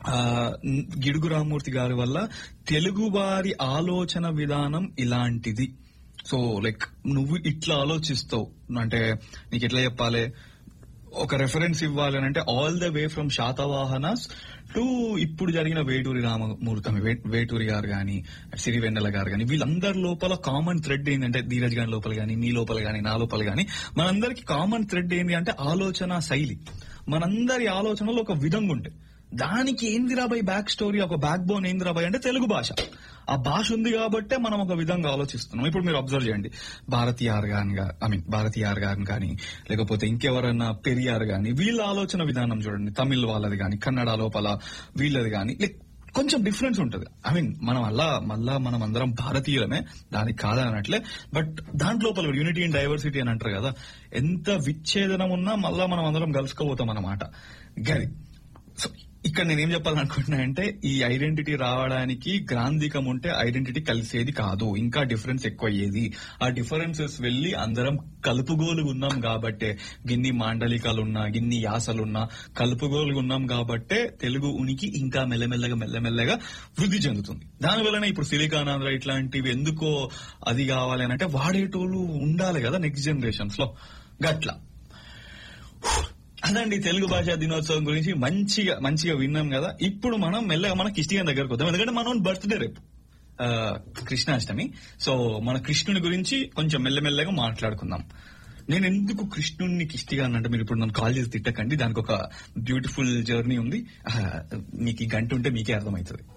ఆ, గిడుగు రామూర్తి గారి వల్ల తెలుగు వారి ఆలోచన విధానం ఇలాంటిది సో లైక్ నువ్వు ఇట్లా ఆలోచిస్తావు అంటే నీకు ఎట్లా చెప్పాలి ఒక రెఫరెన్స్ ఇవ్వాలి అని అంటే all the way from Satavahanas to ఇప్పుడు జరిగిన వేటూరి రామమూర్తి వే- వేటూరి గారు గాని సిరివెన్నెల గారు గాని వీళ్ళందరి లోపల కామన్ థ్రెడ్ ఏంటంటే ధీరజ్ గారి లోపల గాని మీ లోపల గాని నా లోపల గాని మనందరికి కామన్ థ్రెడ్ ఏంటి అంటే ఆలోచన శైలి మనందరి ఆలోచనలో ఒక విధంగా ఉంటాయి దానికి ఏందిరా బై బ్యాక్ స్టోరీ ఒక బ్యాక్ బోన్ ఏందిరా బై అంటే తెలుగు భాష ఆ భాష ఉంది కాబట్టే మనం ఒక విధంగా ఆలోచిస్తున్నాం ఇప్పుడు మీరు అబ్జర్వ్ చేయండి భారతీయార్ గాని ఐ మీన్ భారతీయార్ గాని కానీ లేకపోతే ఇంకెవరన్నా పెరియార్ గాని వీళ్ళ ఆలోచన విధానం చూడండి తమిళ్ వాళ్ళది కానీ కన్నడ లోపల వీళ్ళది కానీ లైక్ కొంచెం డిఫరెన్స్ ఉంటుంది ఐ మీన్ మనం అలా మళ్ళా మనం అందరం భారతీయులమే దానికి కాదనట్లే బట్ దాంట్లో యూనిటీ అండ్ డైవర్సిటీ అని అంటారు కదా ఎంత విచ్ఛేదనం ఉన్నా మళ్ళా మనం అందరం కలుసుకోబోతాం అన్నమాట గది సో ఇక్కడ నేనేం చెప్పాలనుకుంటున్నా అంటే ఈ ఐడెంటిటీ రావడానికి గ్రాంధికం ఉంటే ఐడెంటిటీ కలిసేది కాదు ఇంకా డిఫరెన్స్ ఎక్కువ అయ్యేది ఆ డిఫరెన్సెస్ వెళ్ళి అందరం కలుపుగోలుగా ఉన్నాం కాబట్టే గిన్ని మాండలికాలున్నా గిన్ని యాసలున్నా కలుపుగోలుగా ఉన్నాం కాబట్టే తెలుగు ఉనికి ఇంకా మెల్లమెల్లగా మెల్లమెల్లగా వృద్ధి చెందుతుంది దాని వలన ఇప్పుడు సిలికాన్ ఆంధ్ర ఇట్లాంటివి ఎందుకో అది కావాలి అని అంటే వాడేటోళ్ళు ఉండాలి కదా నెక్స్ట్ జనరేషన్స్ లో గట్లా అదండి తెలుగు భాషా దినోత్సవం గురించి మంచిగా మంచిగా విన్నాం కదా ఇప్పుడు మనం మెల్లగా మన కిష్టిగన్ దగ్గరకు వద్దాం ఎందుకంటే మనం బర్త్డే రేపు ఆ, కృష్ణాష్టమి సో మన కృష్ణుని గురించి కొంచెం మెల్లమెల్లగా మాట్లాడుకుందాం నేను ఎందుకు కృష్ణుడిని కిష్టిగా అంటే మీరు ఇప్పుడు నన్ను కాల్ చేసి తిట్టకండి దానికి ఒక బ్యూటిఫుల్ జర్నీ ఉంది ఆ, మీకు ఈ గంట ఉంటే మీకే అర్థమవుతుంది